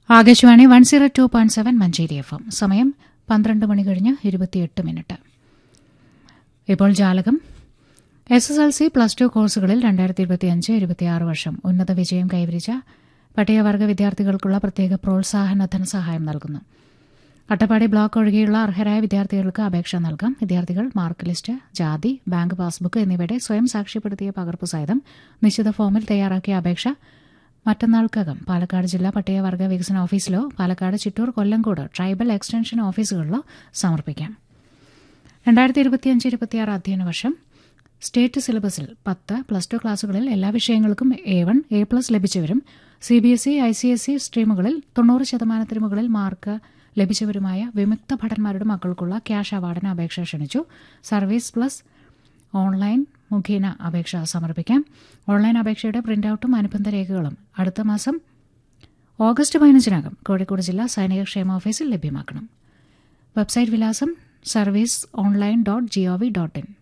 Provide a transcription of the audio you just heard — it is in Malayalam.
Akashvani one zero two point seven Manjeri F M സമയം പന്ത്രണ്ട് മണി കഴിഞ്ഞ് ഇരുപത്തിയെട്ട് മിനിറ്റ് ഇപ്പോൾ ജാലകം S S L C plus two കോഴ്സുകളിൽ രണ്ടായിരത്തി ഇരുപത്തിയഞ്ച് ഇരുപത്തിയാറ് വർഷം ഉന്നത വിജയം കൈവരിച്ച പട്ടികവർഗ വിദ്യാർത്ഥികൾക്കുള്ള പ്രത്യേക പ്രോത്സാഹന ധനസഹായം നൽകുന്നു അട്ടപ്പാടി ബ്ലോക്ക് ഒഴികെയുള്ള അർഹരായ വിദ്യാർത്ഥികൾക്ക് അപേക്ഷ നൽകാം വിദ്യാർത്ഥികൾ മാർക്ക് ലിസ്റ്റ് ജാതി ബാങ്ക് പാസ്ബുക്ക് എന്നിവയുടെ സ്വയം സാക്ഷ്യപ്പെടുത്തിയ പകർപ്പ് സഹിതം നിശ്ചിത ഫോമിൽ തയ്യാറാക്കിയ അപേക്ഷ മറ്റന്നാൾക്കകം പാലക്കാട് ജില്ലാ പട്ടികവർഗ വികസന ഓഫീസിലോ പാലക്കാട് ചിറ്റൂർ കൊല്ലങ്കോട് ട്രൈബൽ എക്സ്റ്റൻഷൻ ഓഫീസുകളിലോ സമർപ്പിക്കാം രണ്ടായിരത്തി ഇരുപത്തിയഞ്ച് ഇരുപത്തിയാറ് അധ്യയന വർഷം സ്റ്റേറ്റ് സിലബസിൽ പത്ത് പ്ലസ് ടു ക്ലാസുകളിൽ എല്ലാ വിഷയങ്ങൾക്കും എ വൺ എ പ്ലസ് ലഭിച്ചവരും C B S E I C S E സ്ട്രീമുകളിൽ തൊണ്ണൂറ് ശതമാനത്തിന് മുകളിൽ മാർക്ക് ലഭിച്ചവരുമായ വിമുക്ത ഭടന്മാരുടെ മക്കൾക്കുള്ള ക്യാഷ് അവാർഡിന് അപേക്ഷ ക്ഷണിച്ചു സർവീസ് പ്ലസ് ഓൺലൈൻ മുഖേന അപേക്ഷ സമർപ്പിക്കാം ഓൺലൈൻ അപേക്ഷയുടെ പ്രിന്റൌട്ടും അനുബന്ധ രേഖകളും അടുത്ത മാസം ഓഗസ്റ്റ് പതിനഞ്ചിനകം കോഴിക്കോട് ജില്ലാ സൈനിക ക്ഷേമ ഓഫീസിൽ ലഭ്യമാക്കണം വെബ്സൈറ്റ് വിലാസം service online dot G O V dot in